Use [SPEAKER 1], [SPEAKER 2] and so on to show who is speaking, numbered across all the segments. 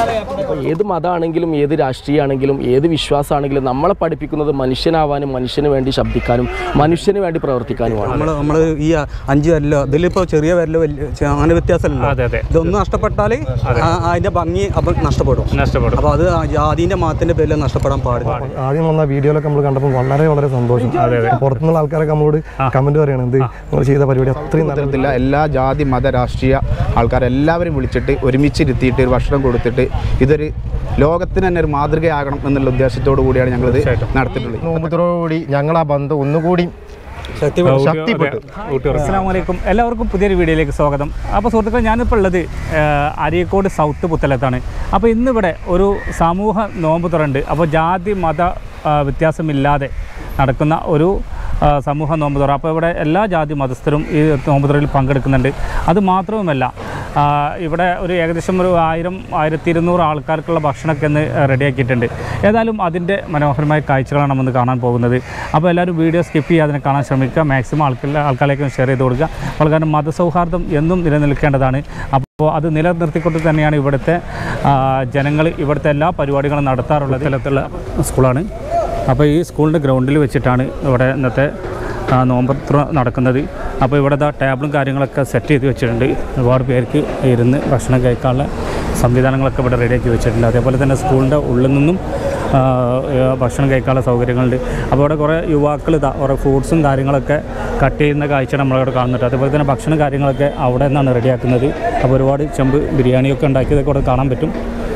[SPEAKER 1] അപ്പോൾ ഏത് മതമാണെങ്കിലും ഏത് രാഷ്ട്രീയമാണെങ്കിലും ഏത് വിശ്വാസമാണെങ്കിലും നമ്മളെ പഠിപ്പിക്കുന്നത് മനുഷ്യനാവാനും മനുഷ്യന് വേണ്ടി ശബ്ദിക്കാനും മനുഷ്യന് വേണ്ടി പ്രവർത്തിക്കാനുമാണ്
[SPEAKER 2] നമ്മൾ നമ്മൾ ഈ അഞ്ച് വരലോ ഇതിലിപ്പോൾ ചെറിയ വരലോ വലിയ ചെ- അങ്ങനെ വ്യത്യാസമല്ലോ
[SPEAKER 3] അതെ അതെ
[SPEAKER 2] ഇതൊന്നും നഷ്ടപ്പെട്ടാൽ അതിന്റെ ഭംഗി അപ്പം നഷ്ടപ്പെടും
[SPEAKER 3] നഷ്ടപ്പെടും
[SPEAKER 2] അപ്പോൾ അത് ജാതിന്റെ മതത്തിന്റെ പേരിൽ നഷ്ടപ്പെടാൻ പാടില്ല
[SPEAKER 4] ആദ്യം വന്ന വീഡിയോയിലൊക്കെ നമ്മൾ കണ്ടപ്പോൾ വളരെ വളരെ സന്തോഷം പുറത്തുനിന്നുള്ള ആൾക്കാരൊക്കെ നമ്മളോട് കമന്റ് പറയണം എന്ത് നമ്മൾ ചെയ്ത പരിപാടി അത്രയും നല്ല
[SPEAKER 5] ഇത്തരത്തില്ല എല്ലാ ജാതി മത രാഷ്ട്രീയ ആൾക്കാരെല്ലാവരും വിളിച്ചിട്ട് ഒരുമിച്ചിരുത്തിയിട്ട് ഒരു ഭക്ഷണം കൊടുത്തിട്ട് ഇതൊരു ലോകത്തിന് തന്നെ ഒരു മാതൃകയാകണം എന്നുള്ള ഉദ്ദേശത്തോടു കൂടിയാണ് ഞങ്ങളിത് നടത്തിയിട്ടുള്ളത്
[SPEAKER 4] നോമ്പത്തോടുകൂടി ഞങ്ങൾ ആ ബന്ധം ഒന്നുകൂടി ശക്തിപ്പെട്ടു
[SPEAKER 3] അസ്സാം വലൈക്കും എല്ലാവർക്കും പുതിയൊരു വീഡിയോയിലേക്ക് സ്വാഗതം അപ്പോൾ സുഹൃത്തുക്കളെ ഞാനിപ്പോൾ ഉള്ളത് ആ, അരീക്കോട് സൗത്ത് പുത്തലത്താണ് അപ്പോൾ ഇന്നിവിടെ ഒരു സമൂഹ നോമ്പ് തുറണ്ട് അപ്പോൾ ജാതി മത ആ, വ്യത്യാസമില്ലാതെ നടക്കുന്ന ഒരു ആ, സമൂഹ നോമ്പ് തുറ അപ്പോൾ ഇവിടെ എല്ലാ ജാതി മതസ്ഥരും ഈ നോമ്പ് തുറയിൽ പങ്കെടുക്കുന്നുണ്ട് അത് മാത്രവുമല്ല ആ, ഇവിടെ ഒരു ഏകദേശം ഒരു ആയിരം ആയിരത്തി ഇരുന്നൂറ് ആൾക്കാർക്കുള്ള ഭക്ഷണമൊക്കെ ഇന്ന് റെഡിയാക്കിയിട്ടുണ്ട് ഏതായാലും അതിൻ്റെ മനോഹരമായ കാഴ്ചകളാണ് നമ്മൾ ഇന്ന് കാണാൻ പോകുന്നത് അപ്പോൾ എല്ലാവരും വീഡിയോ സ്കിപ്പ് ചെയ്യാതെ അതിനെ കാണാൻ ശ്രമിക്കുക മാക്സിമം ആൾക്കാർ ആൾക്കാരിലേക്ക് ഷെയർ ചെയ്ത് കൊടുക്കുക അപ്പോൾ കാരണം മതസൗഹാർദ്ദം എന്നും നിലനിൽക്കേണ്ടതാണ് അപ്പോൾ അത് നിലനിർത്തിക്കൊണ്ട് തന്നെയാണ് ഇവിടുത്തെ ജനങ്ങൾ ഇവിടുത്തെ എല്ലാ പരിപാടികളും നടത്താറുള്ളത് സ്ഥലത്തുള്ള സ്കൂളാണ് അപ്പോൾ ഈ സ്കൂളിൻ്റെ ഗ്രൗണ്ടിൽ വെച്ചിട്ടാണ് ഇവിടെ ഇന്നത്തെ ആ, നോമ്പത്ര നടക്കുന്നത് അപ്പോൾ ഇവിടെ ദാ ടേബിളും കാര്യങ്ങളൊക്കെ സെറ്റ് ചെയ്ത് വെച്ചിട്ടുണ്ട് ഒരുപാട് പേർക്ക് ഇരുന്ന് ഭക്ഷണം കഴിക്കാനുള്ള സംവിധാനങ്ങളൊക്കെ ഇവിടെ റെഡിയാക്കി വെച്ചിട്ടുണ്ട് അതേപോലെ തന്നെ സ്കൂളിൻ്റെ ഉള്ളിൽ നിന്നും ആ, ഏ, ഭക്ഷണം കഴിക്കാനുള്ള സൗകര്യങ്ങളുണ്ട് അപ്പോൾ ഇവിടെ കുറേ യുവാക്കൾ ഇതാ കുറേ ഫ്രൂട്ട്സും കാര്യങ്ങളൊക്കെ കട്ട് ചെയ്യുന്ന കാഴ്ച നമ്മളിവിടെ കാണുന്നുണ്ട് അതേപോലെ തന്നെ ഭക്ഷണം കാര്യങ്ങളൊക്കെ അവിടെ നിന്നാണ് റെഡിയാക്കുന്നത് അപ്പോൾ ഒരുപാട് ചെമ്പ് ബിരിയാണിയൊക്കെ ഉണ്ടാക്കിയതൊക്കെ ഇവിടെ കാണാൻ പറ്റും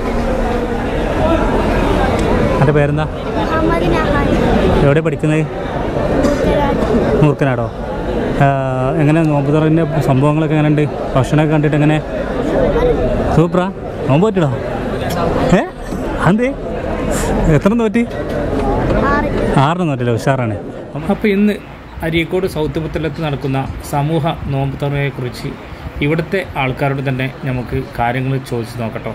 [SPEAKER 3] എൻ്റെ പേരെന്താ
[SPEAKER 6] മുഹമ്മദ് നഹാൻ
[SPEAKER 3] എവിടെ പഠിക്കുന്നത് മൂർക്കനാടോ ആ, എങ്ങനെ നോമ്പ് തുറൻ്റെ സംഭവങ്ങളൊക്കെ എങ്ങനെയുണ്ട് ഭക്ഷണമൊക്കെ കണ്ടിട്ട് എങ്ങനെ സൂപ്പറാ നോമ്പ് പറ്റിടോ ഏ അന്തേ എത്ര നോറ്റി
[SPEAKER 6] ആറ്
[SPEAKER 3] ആറിന് നോറ്റില്ല ഉഷാറാണ് അപ്പോൾ ഇന്ന് അരീക്കോട് സൗത്ത് പുത്തലത്ത് നടക്കുന്ന സമൂഹ നോമ്പ് തുറയെക്കുറിച്ച് ഇവിടുത്തെ ആൾക്കാരോട് തന്നെ നമുക്ക് കാര്യങ്ങൾ ചോദിച്ചു നോക്കട്ടോ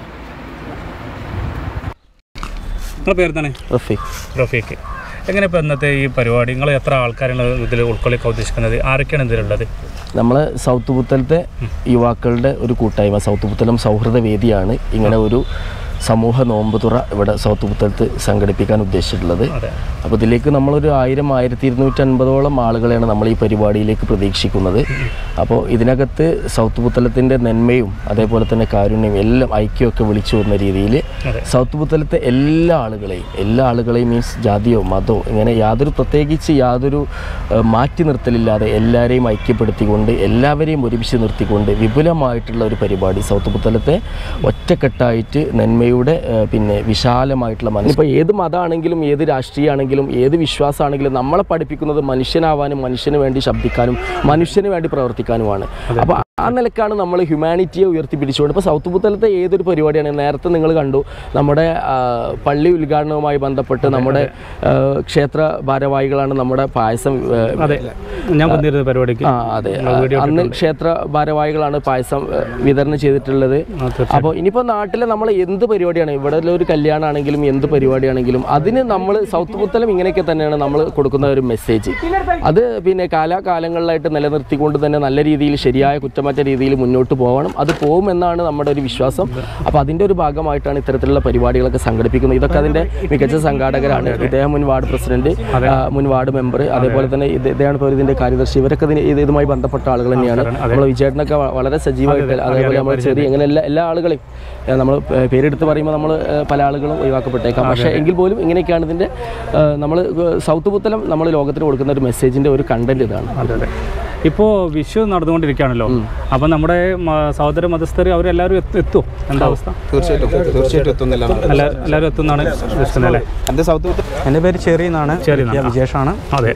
[SPEAKER 3] നിങ്ങളുടെ പേര് തന്നെ
[SPEAKER 1] റഫീഖ്
[SPEAKER 3] റഫീഖ് എങ്ങനെ ഇപ്പോൾ ഇന്നത്തെ ഈ പരിപാടി നിങ്ങൾ എത്ര ആൾക്കാരാണ് ഇതിൽ ഉൾക്കൊള്ളിക്കാൻ ഉദ്ദേശിക്കുന്നത് ആരൊക്കെയാണ് ഇതിലുള്ളത്
[SPEAKER 1] നമ്മൾ സൗത്ത് പുത്തലത്തെ യുവാക്കളുടെ ഒരു കൂട്ടായ്മ സൗത്ത് പുത്തലം സൗഹൃദ വേദിയാണ് ഇങ്ങനെ ഒരു സമൂഹ നോമ്പുതുറ ഇവിടെ സൗത്ത് പുത്തലത്ത് സംഘടിപ്പിക്കാൻ ഉദ്ദേശിച്ചിട്ടുള്ളത്
[SPEAKER 3] അതെ
[SPEAKER 1] അപ്പോൾ ഇതിലേക്ക് നമ്മളൊരു ആയിരം ആയിരത്തി ഇരുന്നൂറ്റി അൻപതോളം ആളുകളെയാണ് നമ്മൾ ഈ പരിപാടിയിലേക്ക് പ്രതീക്ഷിക്കുന്നത് അപ്പോൾ ഇതിനകത്ത് സൗത്ത് പുത്തലത്തിൻ്റെ നന്മയും അതേപോലെ തന്നെ കാരുണ്യവും എല്ലാം ഐക്യമൊക്കെ വിളിച്ചു വന്ന രീതിയിൽ
[SPEAKER 3] അതെ.
[SPEAKER 1] സൗത്ത് പുത്തലത്തെ എല്ലാ ആളുകളെയും എല്ലാ ആളുകളെയും മീൻസ് ജാതിയോ മതമോ ഇങ്ങനെ യാതൊരു പ്രത്യേകിച്ച് യാതൊരു ഏഹ്, മാറ്റി നിർത്തലില്ലാതെ എല്ലാവരെയും ഐക്യപ്പെടുത്തിക്കൊണ്ട് എല്ലാവരെയും ഒരുമിച്ച് നിർത്തിക്കൊണ്ട് വിപുലമായിട്ടുള്ള ഒരു പരിപാടി സൗത്ത് പുത്തലത്തെ ഒറ്റക്കെട്ടായിട്ട് നന്മയുടെ ഏഹ്, പിന്നെ വിശാലമായിട്ടുള്ള മനസ്സ് ഇപ്പോൾ ഏത് മതമാണെങ്കിലും ഏത് രാഷ്ട്രീയമാണെങ്കിലും ഏത് വിശ്വാസമാണെങ്കിലും നമ്മളെ പഠിപ്പിക്കുന്നത് മനുഷ്യനാവാനും മനുഷ്യന് വേണ്ടി ശബ്ദിക്കാനും മനുഷ്യന് വേണ്ടി പ്രവർത്തിക്കാനുമാണ് അപ്പോൾ ആ നിലക്കാണ് നമ്മൾ ഹ്യൂമാനിറ്റിയെ ഉയർത്തിപ്പിടിച്ചുകൊണ്ട് ഇപ്പോൾ സൗത്ത് പുത്തലത്തെ ഏതൊരു പരിപാടിയാണ് നേരത്തെ നിങ്ങൾ കണ്ടു നമ്മുടെ ആ, പള്ളി ഉദ്ഘാടനവുമായി ബന്ധപ്പെട്ട് നമ്മുടെ ആ, ക്ഷേത്ര ഭാരവാഹികളാണ് നമ്മുടെ പായസം ആ,
[SPEAKER 3] അതെ ഞാൻ വന്നിരുന്ന പരിപാടിക്ക്
[SPEAKER 1] ആ അതെ അന്ന് ക്ഷേത്ര ഭാരവാഹികളാണ് പായസം ആ, വിതരണം ചെയ്തിട്ടുള്ളത് അപ്പോൾ ഇനിയിപ്പോൾ നാട്ടിലെ നമ്മൾ എന്ത് പരിപാടിയാണ് ഇവിടെ ഒരു കല്യാണമാണെങ്കിലും എന്ത് പരിപാടിയാണെങ്കിലും അതിന് നമ്മൾ സൗത്ത് പുത്തലം ഇങ്ങനെയൊക്കെ തന്നെയാണ് നമ്മൾ കൊടുക്കുന്ന ഒരു മെസ്സേജ് അത് പിന്നെ കാലാകാലങ്ങളിലായിട്ട് നിലനിർത്തിക്കൊണ്ട് തന്നെ നല്ല രീതിയിൽ ശരിയായ കുറ്റമറ്റ രീതിയിൽ മുന്നോട്ട് പോകണം അത് പോകുമെന്നാണ് നമ്മുടെ ഒരു വിശ്വാസം അപ്പോൾ അതിൻ്റെ ഒരു ഭാഗമായിട്ടാണ് ഇത്തരത്തിലുള്ള പരിപാടികളൊക്കെ സംഘടിപ്പിക്കുന്നത് ഇതൊക്കെ അതിൻ്റെ മികച്ച സംഘാടകരാണ് ഇദ്ദേഹം മുൻ വാർഡ് പ്രസിഡന്റ് ആ, മുൻ വാർഡ് മെമ്പർ അതേപോലെ തന്നെ ഇത് ഇദ്ദേഹമാണ് ഇപ്പോൾ ഇതിൻ്റെ കാര്യദർശി ഇവരൊക്കെ ഇതിന് ഇത് ഇതുമായി ബന്ധപ്പെട്ട ആളുകൾ തന്നെയാണ് നമ്മൾ വിജയേട്ടനൊക്കെ വ- വളരെ സജീവമായിട്ട് അതേപോലെ നമ്മൾ ചെറിയ ഇങ്ങനെ എല്ലാ എല്ലാ ആളുകളെയും നമ്മൾ പേരെടുത്ത് പറയുമ്പോൾ നമ്മൾ പല ആളുകളും ഒഴിവാക്കപ്പെട്ടേക്കാം പക്ഷേ എങ്കിൽ പോലും ഇങ്ങനെയൊക്കെയാണ് ഇതിൻ്റെ നമ്മൾ സൗത്ത് പുത്തലം നമ്മൾ ലോകത്തിന് കൊടുക്കുന്ന ഒരു മെസ്സേജിൻ്റെ ഒരു കണ്ടന്റ് ഇതാണ്
[SPEAKER 3] അതെ അതെ ഇപ്പോൾ വിഷു നടന്നുകൊണ്ടിരിക്കുകയാണല്ലോ അപ്പം നമ്മുടെ മ- സഹോദര മതസ്ഥർ അവരെല്ലാവരും എത്തു- എത്തുമോ എന്താ അവസ്ഥ
[SPEAKER 5] തീർച്ചയായിട്ടും തീർച്ചയായിട്ടും എത്തുന്നില്ല
[SPEAKER 3] എല്ലാ എല്ലാവരും എത്തുന്നാണ് ഉദ്ദേശിക്കുന്നത് അല്ലേ
[SPEAKER 5] എൻ്റെ സൗത്ത് പുത്തൻ
[SPEAKER 2] എൻ്റെ പേര് ചെറി എന്നാണ്
[SPEAKER 3] ചെറി എന്നാണ്.
[SPEAKER 2] വിജേഷാണ്
[SPEAKER 3] അതെ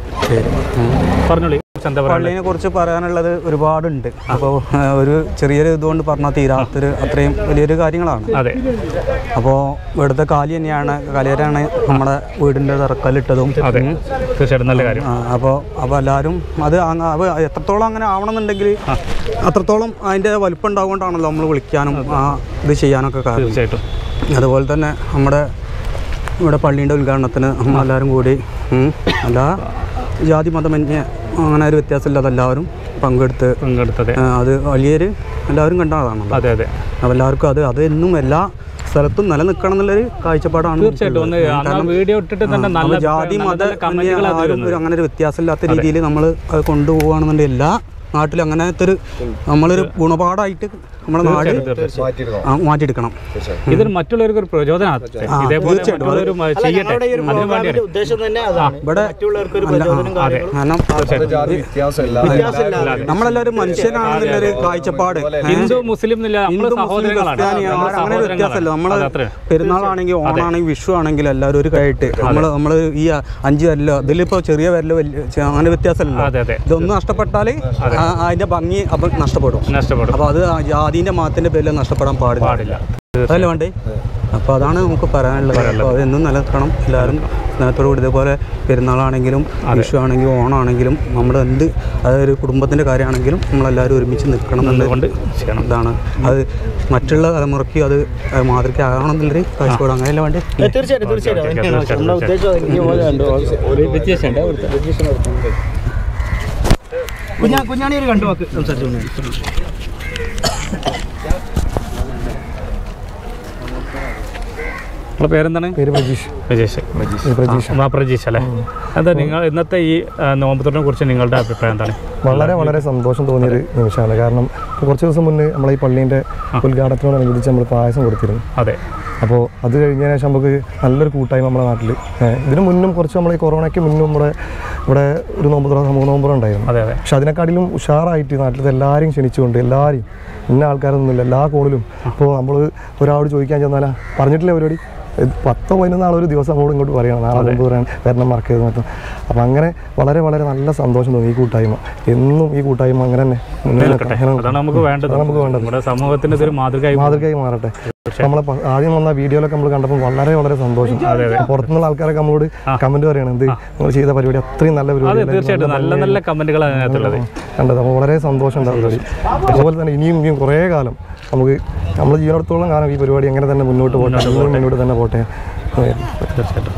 [SPEAKER 3] പറഞ്ഞോളി എന്താ പറയുക
[SPEAKER 2] പള്ളിനെ കുറിച്ച് പറയാനുള്ളത് ഒരുപാടുണ്ട് അപ്പോൾ ഒരു ചെറിയൊരു ഇതുകൊണ്ട് പറഞ്ഞാൽ തീരാത്തൊരു അത്രയും വലിയൊരു കാര്യങ്ങളാണ്
[SPEAKER 3] അതെ
[SPEAKER 2] അപ്പോൾ ഇവിടുത്തെ കാലി തന്നെയാണ് കാലിയരാണ് നമ്മുടെ വീടിൻ്റെ തറക്കല്ലിട്ടതും
[SPEAKER 3] അതെ തീർച്ചയായിട്ടും നല്ല കാര്യം
[SPEAKER 2] അപ്പോൾ അപ്പോൾ എല്ലാവരും അത് അങ്ങ- അപ്പോൾ എത്രത്തോളം അങ്ങനെ ആവണമെന്നുണ്ടെങ്കിൽ അത്രത്തോളം അതിൻ്റെ വലിപ്പം ഉണ്ടാവുകൊണ്ടാണല്ലോ നമ്മൾ വിളിക്കാനും ആ ഇത് ചെയ്യാനൊക്കെ കാരണം
[SPEAKER 3] തീർച്ചയായിട്ടും
[SPEAKER 2] അതുപോലെ തന്നെ നമ്മുടെ ഇവിടെ പള്ളീൻ്റെ ഉദ്ഘാടനത്തിന് നമ്മളെല്ലാവരും കൂടി ഉം, എല്ലാ ജാതി മതമന്യേ അങ്ങനെ ഒരു വ്യത്യാസമില്ലാതെ എല്ലാവരും പങ്കെടുത്ത്
[SPEAKER 3] പങ്കെടുത്തത്
[SPEAKER 2] ആ, അത് വലിയൊരു എല്ലാവരും കണ്ടതാണല്ലോ
[SPEAKER 3] അതെ അതെ
[SPEAKER 2] അപ്പോൾ എല്ലാവർക്കും അത് അത് എന്നും എല്ലാ സ്ഥലത്തും നിലനിൽക്കണം എന്നുള്ളൊരു കാഴ്ചപ്പാടാണ്
[SPEAKER 3] തീർച്ചയായിട്ടും ഒന്ന്
[SPEAKER 2] നമുക്കുള്ളത്.
[SPEAKER 3] അന്ന് വീഡിയോ ഇട്ടിട്ട് തന്നെ
[SPEAKER 2] ആ,
[SPEAKER 3] നല്ല
[SPEAKER 2] അപ്പോൾ ജാതി
[SPEAKER 3] നല്ല
[SPEAKER 2] മത
[SPEAKER 3] നല്ല കമന്റുകൾ
[SPEAKER 2] ആരും ഒരു അങ്ങനെ ഒരു വ്യത്യാസമില്ലാത്ത രീതിയിൽ നമ്മൾ അത് കൊണ്ടുപോവുകയാണെന്നുണ്ടെങ്കിൽ എല്ലാ നാട്ടിലും അങ്ങനത്തെ ഒരു നമ്മളൊരു ഗുണപാഠമായിട്ട് നമ്മുടെ നാട് ആ, മാറ്റിയെടുക്കണം
[SPEAKER 3] ഇതൊരു മറ്റുള്ളവർക്ക് ഒരു പ്രചോദനമാകട്ടെ ഇതേപോലെ
[SPEAKER 2] തീർച്ചയായിട്ടും.
[SPEAKER 3] മറ്റുള്ളവർ ചെയ്യട്ടെ അതിന് വേണ്ടിയാണ്
[SPEAKER 7] ഉദ്ദേശം തന്നെ അതാണ്
[SPEAKER 2] ഇവിടെ
[SPEAKER 7] മറ്റുള്ളവർക്ക് ഒരു
[SPEAKER 2] അല്ല, ആ,
[SPEAKER 7] പ്രചോദനം കാര്യങ്ങളും
[SPEAKER 2] കാരണം
[SPEAKER 7] വ്യത്യാസമില്ലാതെ
[SPEAKER 2] നമ്മളെല്ലാവരും മനുഷ്യനാണെന്നുള്ളൊരു കാഴ്ചപ്പാട്
[SPEAKER 3] ഹിന്ദു മുസ്ലിം എന്നില്ല നമ്മൾ
[SPEAKER 2] ഹിന്ദു മുസ്ലിം
[SPEAKER 3] സഹോദരങ്ങളാണ്
[SPEAKER 2] ക്രിസ്ത്യാനി
[SPEAKER 3] നമ്മൾ
[SPEAKER 2] അങ്ങനെ ഒരു വ്യത്യാസമല്ല നമ്മൾ
[SPEAKER 3] സഹോദരങ്ങളാണ് അതത്രേ
[SPEAKER 2] പെരുന്നാളാണെങ്കിൽ ഓണാണെങ്കിൽ വിഷു ആണെങ്കിൽ എല്ലാവരും ഒരു കഴിയിട്ട് നമ്മൾ നമ്മൾ ഈ അഞ്ച് വരലോ ഇതിലിപ്പോൾ ചെറിയ വരലോ വലിയ ചെ- അങ്ങനെ വ്യത്യാസമല്ല
[SPEAKER 3] അതെ അതെ
[SPEAKER 2] ഇതൊന്നും നഷ്ടപ്പെട്ടാൽ അതിന്റെ ഭംഗി അപ്പം നഷ്ടപ്പെടും
[SPEAKER 3] നഷ്ടപ്പെടും
[SPEAKER 2] അപ്പോൾ അത് ആ ജാതിന്റെ മതത്തിന്റെ പേരിൽ നഷ്ടപ്പെടാൻ പാടില്ല
[SPEAKER 3] പാടില്ല
[SPEAKER 2] അതല്ലേ വേണ്ടേ അപ്പോൾ അതാണ് നമുക്ക് പറയാനുള്ളത് അപ്പോൾ അതെന്നും നിലനിൽക്കണം എല്ലാവരും സ്നേഹത്തോടു കൂടി ഇതേപോലെ പെരുന്നാളാണെങ്കിലും വിഷു ആണെങ്കിലും ഓണമാണെങ്കിലും നമ്മുടെ എന്ത് അതൊരു കുടുംബത്തിൻ്റെ കാര്യമാണെങ്കിലും നമ്മളെല്ലാവരും ഒരുമിച്ച് നിൽക്കണം എന്നുള്ളത്
[SPEAKER 3] കൊണ്ട് ചെയ്യണം
[SPEAKER 2] ഇതാണ് അത് മറ്റുള്ള തലമുറയ്ക്ക് അത് മാതൃകയാകണം എന്നുള്ളൊരു കാഴ്ചപ്പാട് അങ്ങനെയല്ല വേണ്ടേ
[SPEAKER 7] തീർച്ചയായിട്ടും തീർച്ചയായിട്ടും അതന്നെയാണ് നമ്മുടെ ഉദ്ദേശം അതന്നെ. കുഞ്ഞാ കുഞ്ഞാണി ഒരു രണ്ടു വാക്ക് സംസാരിച്ചു
[SPEAKER 3] നിങ്ങളുടെ പേരെന്താണ്
[SPEAKER 4] പേര് പ്രജീഷ്
[SPEAKER 3] പ്രജീഷ്
[SPEAKER 4] പ്രജീഷ്
[SPEAKER 3] ആ, പ്രജീഷ് അല്ലേ എന്താ നിങ്ങൾ ഇന്നത്തെ ഈ ആ, നോമ്പത്തിനെ കുറിച്ച് നിങ്ങളുടെ അഭിപ്രായം എന്താണ്
[SPEAKER 4] വളരെ വളരെ സന്തോഷം തോന്നിയൊരു നിമിഷമാണ് കാരണം ഇപ്പോൾ കുറച്ച് ദിവസം മുന്നേ നമ്മളെ ഈ പള്ളീൻ്റെ ഉദ്ഘാടനത്തിനോടനുബന്ധിച്ച് നമ്മൾ പായസം കൊടുത്തിരുന്നു
[SPEAKER 3] അതെ
[SPEAKER 4] അപ്പോൾ അത് കഴിഞ്ഞതിന് ശേഷം നമുക്ക് നല്ലൊരു കൂട്ടായ്മ നമ്മുടെ നാട്ടിൽ ഇതിന് മുന്നും കുറച്ച് നമ്മൾ ഈ കൊറോണയ്ക്ക് മുന്നും നമ്മുടെ ഇവിടെ ഒരു നോമ്പ് തുറ സമൂഹ നോമ്പ് തുറ ഉണ്ടായിരുന്നു
[SPEAKER 3] അതെ അതെ
[SPEAKER 4] പക്ഷെ അതിനെക്കാട്ടിലും ഉഷാറായിട്ട് നാട്ടിലത്തെ എല്ലാവരെയും ക്ഷണിച്ചുകൊണ്ട് എല്ലാവരെയും ഇന്ന ആൾക്കാരൊന്നുമില്ല എല്ലാ കോണിലും ഇപ്പോൾ നമ്മൾ ഒരാളോട് ചോദിക്കാൻ ചെന്നാലാ പറഞ്ഞിട്ടില്ല പരിപാടി ഇത് പത്തോ പതിനൊന്ന് നാളെ ഒരു ദിവസം അങ്ങോട്ടും ഇങ്ങോട്ട് പറയണം നാളെ മുമ്പ് പറയാൻ വരണം മറക്ക് ചെയ്ത് മറ്റും അപ്പം അങ്ങനെ വളരെ വളരെ നല്ല സന്തോഷം തോന്നി ഈ കൂട്ടായ്മ എന്നും ഈ കൂട്ടായ്മ അങ്ങനെ തന്നെ മുന്നോട്ട്
[SPEAKER 3] നിൽക്കട്ടെ
[SPEAKER 4] അങ്ങനെ
[SPEAKER 3] അതാണ് നമുക്ക് വേണ്ടത്
[SPEAKER 4] അതാണ് നമുക്ക് വേണ്ടത്.
[SPEAKER 3] നമ്മുടെ സമൂഹത്തിന് ഇതൊരു മാതൃകയായി
[SPEAKER 4] മാതൃകയായി മാറട്ടെ നമ്മളെ പ- ആദ്യം വന്ന വീഡിയോയിലൊക്കെ നമ്മൾ കണ്ടപ്പോൾ വളരെ വളരെ സന്തോഷം പുറത്തുനിന്നുള്ള ആൾക്കാരൊക്കെ നമ്മളോട് കമന്റ് പറയണം എന്ത് നിങ്ങൾ ചെയ്ത പരിപാടി അത്രയും നല്ല
[SPEAKER 3] അതെ
[SPEAKER 4] പരിപാടി
[SPEAKER 3] തീർച്ചയായിട്ടും നല്ല നല്ല കമന്റുകളാണ് അതിനകത്തുള്ളത്
[SPEAKER 4] കണ്ടത് അപ്പോൾ വളരെ സന്തോഷം ഉണ്ടാവും പരിപാടി അതുപോലെ തന്നെ ഇനിയും ഇനിയും കുറേ കാലം നമുക്ക് നമ്മൾ ജീവനത്തോളം കാലം ഈ പരിപാടി എങ്ങനെ തന്നെ മുന്നോട്ട് പോട്ടെ ഇനിയും മുന്നോട്ട് തന്നെ പോട്ടെ
[SPEAKER 3] തീർച്ചയായിട്ടും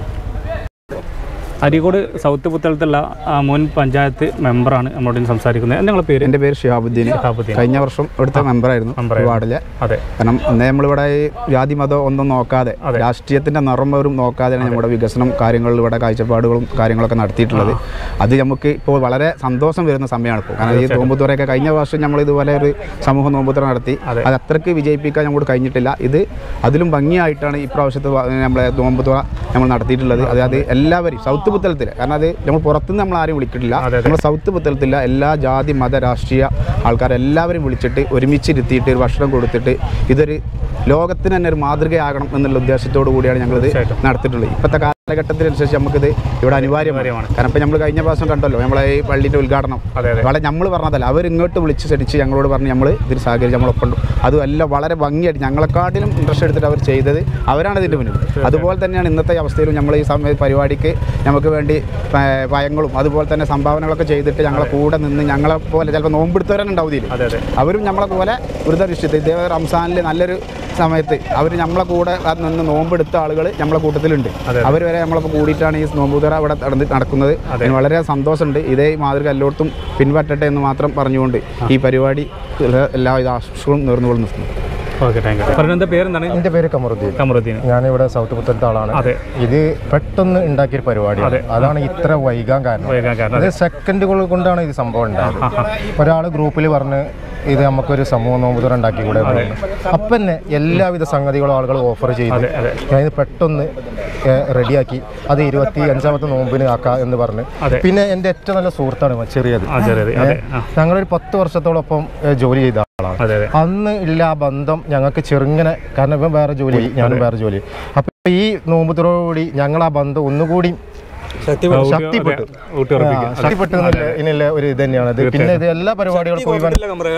[SPEAKER 3] അരീക്കോട് സൗത്ത് പുത്തലത്തുള്ള ആ, മുൻ പഞ്ചായത്ത് മെമ്പറാണ് നമ്മളോട് ഇന്ന് സംസാരിക്കുന്നത് നിങ്ങളുടെ പേര്
[SPEAKER 5] എൻ്റെ പേര് ഷിഹാബുദ്ദീൻ
[SPEAKER 3] ഷിഹാബുദ്ദീൻ.
[SPEAKER 5] കഴിഞ്ഞ വർഷം ഇവിടുത്തെ മെമ്പറായിരുന്നു
[SPEAKER 3] മെമ്പറായിരുന്നു.
[SPEAKER 5] വാർഡിലെ
[SPEAKER 3] അതെ
[SPEAKER 5] കാരണം ഇന്ന് നമ്മളിവിടെ ഈ ജാതി മതം ഒന്നും നോക്കാതെ രാഷ്ട്രീയത്തിന്റെ നിറം വരും നോക്കാതെയാണ് നമ്മുടെ വികസനം കാര്യങ്ങളിൽ ഇവിടെ കാഴ്ചപ്പാടുകളും കാര്യങ്ങളൊക്കെ നടത്തിയിട്ടുള്ളത് അത് നമുക്ക് ഇപ്പോൾ വളരെ സന്തോഷം വരുന്ന സമയമാണ് ഇപ്പോൾ കാരണം ഈ നോമ്പുതുറയൊക്കെ കഴിഞ്ഞ വർഷം നമ്മൾ ഇതുപോലെ ഒരു സമൂഹ നോമ്പുതുറ നടത്തി അത് അത്രയ്ക്ക് വിജയിപ്പിക്കാൻ നമ്മോട് കഴിഞ്ഞിട്ടില്ല ഇത് അതിലും ഭംഗിയായിട്ടാണ് ഈ പ്രാവശ്യത്തെ വ- നമ്മളെ നോമ്പുതുറ നമ്മൾ നടത്തിയിട്ടുള്ളത് അതായത് എല്ലാവരും സൗത്ത് പുത്തലത്തിൽ കാരണം അത് നമ്മൾ പുറത്തുനിന്ന് നമ്മൾ ആരും വിളിക്കിട്ടില്ല നമ്മൾ സൗത്ത് പുത്തലത്തില്ല എല്ലാ ജാതി മത രാഷ്ട്രീയ ആൾക്കാരെല്ലാവരും വിളിച്ചിട്ട് ഒരുമിച്ചിരുത്തിയിട്ട് ഒരു ഭക്ഷണം കൊടുത്തിട്ട് ഇതൊരു ലോകത്തിന് തന്നെ ഒരു മാതൃകയാകണം എന്നുള്ള ഉദ്ദേശത്തോടു കൂടിയാണ് ഞങ്ങളിത് നടത്തിയിട്ടുള്ളത് ഇപ്പോഴത്തെ കാലഘട്ടത്തിനനുസരിച്ച് നമുക്കിത് ഇവിടെ അനിവാര്യമാണ് കാരണം ഇപ്പം നമ്മൾ കഴിഞ്ഞ പ്രാവശ്യം കണ്ടല്ലോ നമ്മളെ ഈ പള്ളിൻ്റെ ഉദ്ഘാടനം വളരെ നമ്മൾ പറഞ്ഞതല്ല അവർ ഇങ്ങോട്ട് വിളിച്ച് ക്ഷണിച്ച് ഞങ്ങളോട് പറഞ്ഞ് നമ്മൾ ഇതിന് സഹകരിച്ച് നമ്മളൊപ്പം ഉണ്ട് അതുമല്ല വളരെ ഭംഗിയായിട്ട് ഞങ്ങളെക്കാട്ടിലും ഇൻട്രസ്റ്റ് എടുത്തിട്ട് അവർ ചെയ്തത് അവരാണ് ഇതിൻ്റെ മുന്നിൽ അതുപോലെ തന്നെയാണ് ഇന്നത്തെ അവസ്ഥയിലും നമ്മൾ ഈ സമയ പരിപാടിക്ക് നമുക്ക് വേണ്ടി പ- പയങ്ങളും അതുപോലെ തന്നെ സംഭാവനകളൊക്കെ ചെയ്തിട്ട് ഞങ്ങളെ കൂടെ നിന്ന് ഞങ്ങളെ പോലെ ചിലപ്പോൾ നോമ്പെടുത്തവരുണ്ടാവും ഇതിൽ
[SPEAKER 3] അതെ അതെ
[SPEAKER 5] അവരും നമ്മളെ പോലെ വൃതനിഷ്ഠിത്ത് ഇതേ റംസാനിൽ നല്ലൊരു സമയത്ത് അവർ നമ്മളെ കൂടെ അത് നിന്ന് നോമ്പെടുത്ത ആളുകൾ നമ്മളെ കൂട്ടത്തിലുണ്ട് അവർ വരെ നമ്മളൊക്കെ കൂടിയിട്ടാണ് ഈ നോമ്പുതറ ഇവിടെ നടന്ന് നടക്കുന്നത് അതിന് വളരെ സന്തോഷമുണ്ട് ഇതേ മാതൃക എല്ലായിടത്തും പിൻപറ്റട്ടെ എന്ന് മാത്രം പറഞ്ഞുകൊണ്ട് ഈ പരിപാടി എല്ലാവിധ ആശംസകളും നേർന്നുകൊണ്ട് നിർത്തുന്നു
[SPEAKER 3] ഓക്കെ താങ്ക് യു പറഞ്ഞ എന്താ പേരെന്താണ്
[SPEAKER 8] എൻ്റെ പേര് കമറുദ്ദീൻ
[SPEAKER 3] കമറുദ്ദീൻ
[SPEAKER 8] ഞാനിവിടെ സൗത്ത് പുത്തലത്തെ ആളാണ്
[SPEAKER 3] അതെ
[SPEAKER 8] ഇത് പെട്ടെന്ന് ഉണ്ടാക്കിയ പരിപാടിയാണ് അതാണ് ഇത്ര വൈകാൻ കാരണം
[SPEAKER 3] വൈകാൻ കാരണം
[SPEAKER 8] അത് സെക്കൻഡുകൾ കൊണ്ടാണ് ഇത് സംഭവം ഉണ്ടായത് ഒരാൾ ഗ്രൂപ്പിൽ പറഞ്ഞ് ഇത് നമുക്കൊരു സമൂഹ നോമ്പുതുറ ഉണ്ടാക്കി കൂടെ എന്ന് പറഞ്ഞു. അപ്പം തന്നെ എല്ലാവിധ സംഗതികളും ആളുകൾ ഓഫർ ചെയ്തു ഞാനിത് പെട്ടെന്ന് ഏഹ്, റെഡിയാക്കി അത് ഇരുപത്തി അഞ്ചാമത്തെ നോമ്പിന് ആക്കാം എന്ന് പറഞ്ഞ് പിന്നെ എൻ്റെ ഏറ്റവും നല്ല സുഹൃത്താണ് ചെറിയത്
[SPEAKER 3] ആ ചെറിയത് അതെ ആ
[SPEAKER 8] ഞങ്ങളൊരു പത്ത് വർഷത്തോളം ഒപ്പം ഏഹ്, ജോലി ചെയ്ത ആളാണ്
[SPEAKER 3] അതെ അതെ
[SPEAKER 8] അന്ന് ഇല്ല ആ ബന്ധം ഞങ്ങൾക്ക് ചെറുങ്ങനെ കാരണം ഇവൻ വേറെ ജോലി ഞാനും വേറെ ജോലി അപ്പൊ ഈ നോമ്പുതുറോടുകൂടി ഞങ്ങൾ ആ ബന്ധം ഒന്നുകൂടി ശക്തിപ്പെട്ടു
[SPEAKER 3] ഊട്ടിയുറപ്പിക്കുക
[SPEAKER 8] ആ, ശക്തിപ്പെട്ടു എന്നുള്ള ഇതിനുള്ള ഒരു ഇത് തന്നെയാണ് ഇത് പിന്നെ ഇത് എല്ലാ പരിപാടികൾക്കും ഇവൻ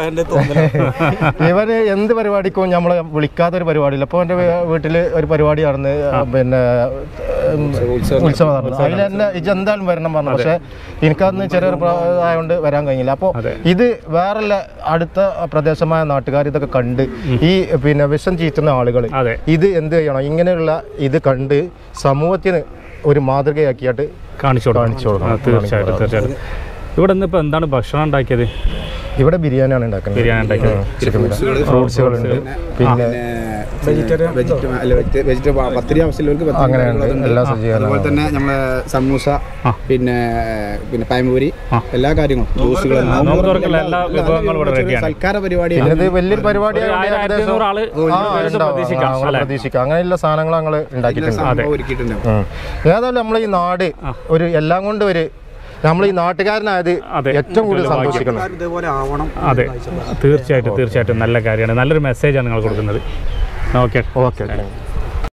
[SPEAKER 8] ഇവന് എന്ത് പരിപാടിക്കും നമ്മളെ വിളിക്കാത്ത ഒരു പരിപാടിയില്ല അപ്പോൾ എൻ്റെ വീട്ടിൽ ഒരു പരിപാടി നടന്ന് പിന്നെ ഉം, ഉത്സവം നടന്നു അതിൽ എന്നെ ഇജ് എന്തായാലും വരണം പറഞ്ഞു പക്ഷേ എനിക്കന്ന് ചെറിയൊരു ആയതുകൊണ്ട് വരാൻ കഴിഞ്ഞില്ല അപ്പോൾ ഇത് വേറെ അടുത്ത പ്രദേശമായ നാട്ടുകാർ ഇതൊക്കെ കണ്ട് ഈ പിന്നെ വിഷം ചീറ്റുന്ന ആളുകൾ
[SPEAKER 3] അതെ.
[SPEAKER 8] ഇത് എന്ത് ചെയ്യണം ഇങ്ങനെയുള്ള ഇത് കണ്ട് സമൂഹത്തിന് ഒരു മാതൃകയാക്കിയിട്ട്
[SPEAKER 3] കാണിച്ചു കൊടുക്കണം
[SPEAKER 8] കാണിച്ചു കൊടുക്കണം.
[SPEAKER 3] ആ, തീർച്ചയായിട്ടും തീർച്ചയായിട്ടും ഇവിടെ നിന്ന് ഇപ്പോൾ എന്താണ് ഭക്ഷണം ഉണ്ടാക്കിയത്
[SPEAKER 8] ഇവിടെ ബിരിയാണിയാണ് ഉണ്ടാക്കുന്നത്
[SPEAKER 3] ബിരിയാണി ഉണ്ടാക്കിയത്.
[SPEAKER 8] ചിക്കൻ ബിരിയാണി ഫ്രൂട്ട്സുകളുണ്ട് പിന്നെ
[SPEAKER 5] വെജിറ്റബിൾ പത്തിരി ആവശ്യമുള്ളവർക്ക് പത്തിരി
[SPEAKER 8] അങ്ങനെയുണ്ട്.
[SPEAKER 5] അതുണ്ട്.
[SPEAKER 8] എല്ലാ
[SPEAKER 5] ആ,
[SPEAKER 8] സജ്ജീകരണങ്ങളും.
[SPEAKER 5] അതുപോലെ തന്നെ നമ്മളെ സമൂസ
[SPEAKER 3] ആ.
[SPEAKER 5] പിന്നെ പിന്നെ പഴംപൊരി എല്ലാ കാര്യങ്ങളും ജ്യൂസുകൾ
[SPEAKER 3] നോമ്പ് തുറക്കുള്ള എല്ലാ വിഭവങ്ങളും ഇവിടെ റെഡിയാണ്
[SPEAKER 5] സൽക്കാര പരിപാടി
[SPEAKER 8] പിന്നെ ഇത് വലിയൊരു പരിപാടി
[SPEAKER 3] ഒരു ആയിരം, ആയിരത്തി അഞ്ഞൂറ് ആള് പ്രതീക്ഷിക്കാം, അല്ലേ?
[SPEAKER 8] പ്രതീക്ഷിക്കാം അങ്ങനെയുള്ള സാധനങ്ങൾ ഞങ്ങൾ ഉണ്ടാക്കിയിട്ടുണ്ട്
[SPEAKER 5] ഒരുക്കിയിട്ടുണ്ട്
[SPEAKER 8] ഉം. ഏതായാലും നമ്മൾ ഈ നാട് ഒരു എല്ലാം കൊണ്ട് ഒരു നമ്മൾ ഈ നാട്ടുകാരനായത്
[SPEAKER 3] അതെ.
[SPEAKER 8] ഏറ്റവും കൂടുതൽ
[SPEAKER 3] ഭാഗ്യം.
[SPEAKER 8] സന്തോഷിക്കുന്നത്
[SPEAKER 2] ഇതേപോലെ ആവണം
[SPEAKER 3] അതെ തീർച്ചയായിട്ടും തീർച്ചയായിട്ടും നല്ല കാര്യമാണ് നല്ലൊരു മെസ്സേജാണ് നിങ്ങൾ കൊടുക്കുന്നത് ഓക്കെ
[SPEAKER 8] ഓക്കെ